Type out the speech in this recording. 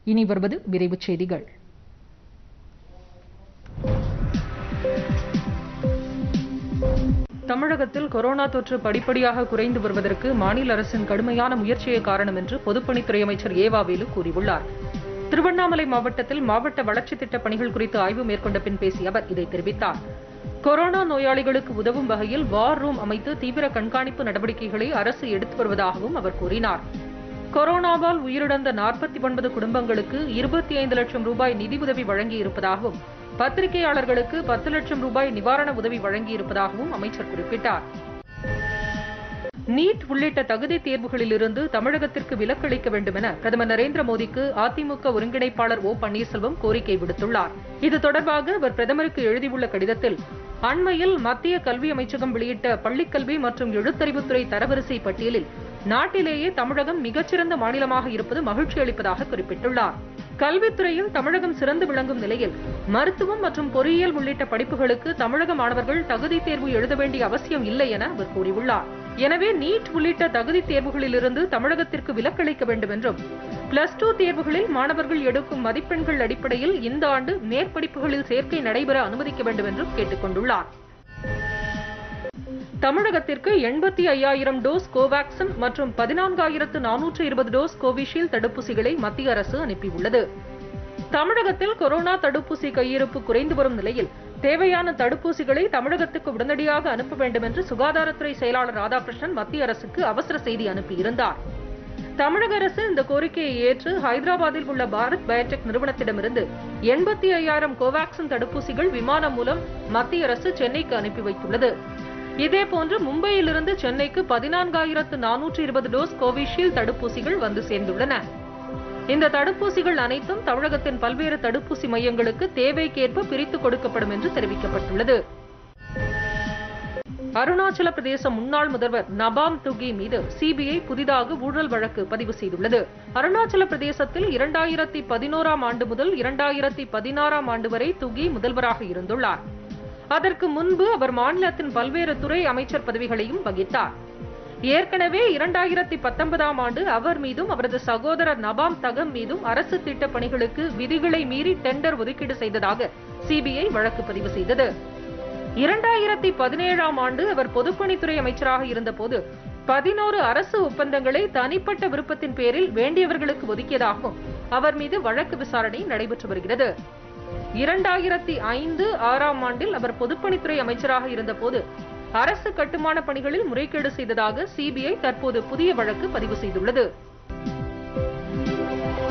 இனி வருவது விரைவுச் செய்திகள் தமிழகத்தில் கொரோனா தொற்று படிப்படியாக குறைந்து வருவதற்கு மாநில அரசின் கடுமையான முயற்சியே காரணம் என்று பொதுப்பணித்துறை அமைச்சர் ஏவாவேலு கூறியுள்ளார் திருவண்ணாமலை மாவட்டத்தில் மாவட்ட வளர்ச்சித் திட்ட பணிகள் குறித்து ஆய்வு மேற்கொண்ட பின் பேசிய அவர் இதை தெரிவித்தார் கொரோனா நோயாளிகளுக்கு உதவும் வகையில் வார் ரூம் அமைத்து தீவிர கண்காணிப்பு நடவடிக்கைகளை அரசு எடுத்து வருவதாகவும் அவர் கூறினார் கொரோனாவால் உயிரிழந்த நாற்பத்தி ஒன்பது குடும்பங்களுக்கு இருபத்தி ஐந்து லட்சம் ரூபாய் நிதியுதவி வழங்கியிருப்பதாகவும் பத்திரிகையாளர்களுக்கு பத்து லட்சம் ரூபாய் நிவாரண உதவி வழங்கியிருப்பதாகவும் அமைச்சர் குறிப்பிட்டார் நீட் உள்ளிட்ட தகுதி தேர்வுகளிலிருந்து தமிழகத்திற்கு விலக்களிக்க வேண்டும் என பிரதமர் நரேந்திர மோடிக்கு அதிமுக ஒருங்கிணைப்பாளர் ஓ பன்னீர்செல்வம் கோரிக்கை விடுத்துள்ளார் இது தொடர்பாக அவர் பிரதமருக்கு எழுதியுள்ள கடிதத்தில் அண்மையில் மத்திய கல்வி அமைச்சகம் வெளியிட்ட பள்ளிக்கல்வி மற்றும் எழுத்தறிவுத்துறை தரவரிசை பட்டியலில் நாட்டிலேயே தமிழகம் மிகச்சிறந்த மாநிலமாக இருப்பது மகிழ்ச்சி அளிப்பதாக குறிப்பிட்டுள்ளார் கல்வித்துறையில் தமிழகம் சிறந்து விளங்கும் நிலையில் மருத்துவம் மற்றும் பொறியியல் உள்ளிட்ட படிப்புகளுக்கு தமிழக மாணவர்கள் தகுதி தேர்வு எழுத வேண்டிய அவசியம் இல்லை என அவர் கூறியுள்ளார் எனவே நீட் உள்ளிட்ட தகுதி தேர்வுகளிலிருந்து தமிழகத்திற்கு விலக்களிக்க வேண்டும் என்றும் பிளஸ் டூ தேர்வுகளில் மாணவர்கள் எடுக்கும் மதிப்பெண்கள் அடிப்படையில் இந்த ஆண்டு மேற்படிப்புகளில் சேர்க்கை நடைபெற அனுமதிக்க வேண்டும் என்றும் கேட்டுக் கொண்டுள்ளார் தமிழகத்திற்கு எண்பத்தி ஐயாயிரம் டோஸ் கோவாக்சின் மற்றும் பதினான்காயிரத்து நானூற்று இருபது டோஸ் கோவிஷீல்டு தடுப்பூசிகளை மத்திய அரசு அனுப்பியுள்ளது தமிழகத்தில் கொரோனா தடுப்பூசி கையிருப்பு குறைந்து வரும் நிலையில் தேவையான தடுப்பூசிகளை தமிழகத்துக்கு உடனடியாக அனுப்ப வேண்டும் என்று சுகாதாரத்துறை செயலாளர் ராதாகிருஷ்ணன் மத்திய அரசுக்கு அவசர செய்தி அனுப்பியிருந்தார் தமிழக அரசு இந்த கோரிக்கையை ஏற்று ஹைதராபாத்தில் உள்ள பாரத் பயோடெக் நிறுவனத்திடமிருந்து எண்பத்தி ஐயாயிரம் கோவாக்சின் தடுப்பூசிகள் விமானம் மூலம் மத்திய அரசு சென்னைக்கு அனுப்பி வைத்துள்ளது இதேபோன்று மும்பையிலிருந்து சென்னைக்கு பதினான்காயிரத்து நானூற்று இருபது டோஸ் கோவிஷீல்டு தடுப்பூசிகள் வந்து சேர்ந்துள்ளன இந்த தடுப்பூசிகள் அனைத்தும் தமிழகத்தின் பல்வேறு தடுப்பூசி மையங்களுக்கு தேவைக்கேற்ப பிரித்துக் கொடுக்கப்படும் என்று தெரிவிக்கப்பட்டுள்ளது அருணாச்சல பிரதேச முன்னாள் முதல்வர் நபாம் துகி மீது சிபிஐ புதிதாக ஊழல் வழக்கு பதிவு செய்துள்ளது அருணாச்சல பிரதேசத்தில் இரண்டாயிரத்தி பதினோராம் ஆண்டு முதல் இரண்டாயிரத்தி பதினாறாம் ஆண்டு வரை துகி முதல்வராக இருந்துள்ளார் அதற்கு முன்பு அவர் மாநிலத்தின் பல்வேறு துறை அமைச்சர் பதவிகளையும் வகித்தார் ஏற்கனவே இரண்டாயிரத்தி பத்தொன்பதாம் ஆண்டு அவர் மீதும் அவரது சகோதரர் நபாம் தகம் மீதும் அரசு திட்ட பணிகளுக்கு விதிகளை மீறி டெண்டர் ஒதுக்கீடு செய்ததாக சிபிஐ வழக்கு பதிவு செய்தது இரண்டாயிரத்தி பதினேழாம் ஆண்டு அவர் பொதுப்பணித்துறை அமைச்சராக இருந்தபோது பதினோரு அரசு ஒப்பந்தங்களை தனிப்பட்ட விருப்பத்தின் பேரில் வேண்டியவர்களுக்கு ஒதுக்கியதாகவும் அவர் மீது வழக்கு விசாரணை நடைபெற்று வருகிறது இரண்டாயிரத்தி ஐந்து ஆறாம் ஆண்டில் அவர் பொதுப்பணித்துறை அமைச்சராக இருந்தபோது அரசு கட்டுமான பணிகளில் முறைகேடு செய்ததாக சிபிஐ தற்போது புதிய வழக்கு பதிவு செய்துள்ளது